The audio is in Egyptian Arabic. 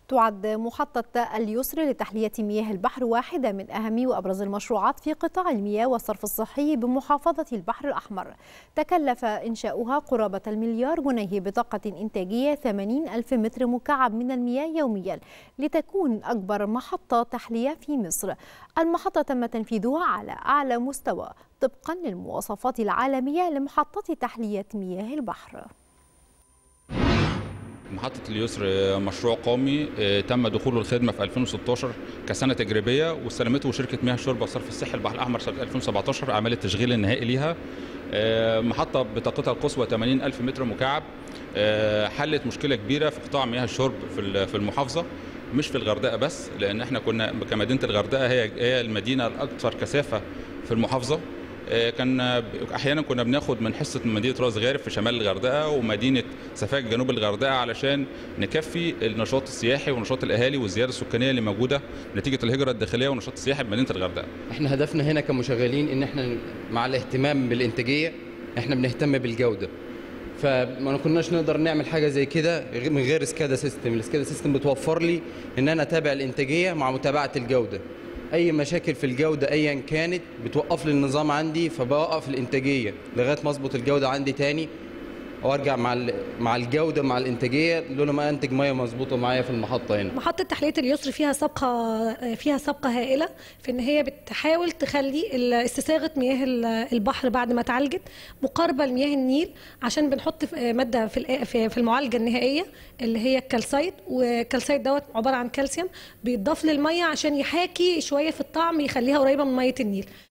تعد محطة اليسر لتحلية مياه البحر واحدة من أهم وأبرز المشروعات في قطاع المياه والصرف الصحي بمحافظة البحر الأحمر تكلف إنشاؤها قرابة المليار جنيه بطاقة إنتاجية 80 ألف متر مكعب من المياه يوميا لتكون أكبر محطة تحلية في مصر المحطة تم تنفيذها على أعلى مستوى طبقا للمواصفات العالمية لمحطة تحلية مياه البحر محطة اليسر مشروع قومي تم دخوله الخدمة في 2016 كسنة تجريبية واستلمته شركة مياه الشرب والصرف الصحي البحر الأحمر سنة 2017 عمل التشغيل النهائي ليها محطة بطاقتها القصوى 80 ألف متر مكعب حلت مشكلة كبيرة في قطاع مياه الشرب في المحافظة مش في الغردقة بس لأن احنا كنا كمدينة الغردقة هي هي المدينة الأكثر كثافة في المحافظة كان احيانا كنا بناخد من حصه مدينه راس غارب في شمال الغردقه ومدينه سفاك جنوب الغردقه علشان نكفي النشاط السياحي ونشاط الاهالي والزياده السكانيه اللي موجوده نتيجه الهجره الداخليه والنشاط السياحي بمدينه الغردقه. احنا هدفنا هنا كمشغلين ان احنا مع الاهتمام بالانتاجيه احنا بنهتم بالجوده. فما كناش نقدر نعمل حاجه زي كده من غير سكادا سيستم، السكادا سيستم بتوفر لي ان انا اتابع الانتاجيه مع متابعه الجوده. اي مشاكل في الجوده ايا كانت بتوقف لي النظام عندي فبوقف الانتاجيه لغايه ما اظبط الجوده عندي تاني وارجع مع مع الجوده مع الانتاجيه لولا ما انتج ميه مظبوطه معايا في المحطه هنا. محطه تحليه اليسر فيها سابقه فيها سابقه هائله في ان هي بتحاول تخلي استساغه مياه البحر بعد ما اتعالجت مقاربه لمياه النيل عشان بنحط ماده في في المعالجه النهائيه اللي هي الكالسايت والكالسايت دوت عباره عن كالسيوم بيتضاف للميه عشان يحاكي شويه في الطعم يخليها قريبه من ميه النيل.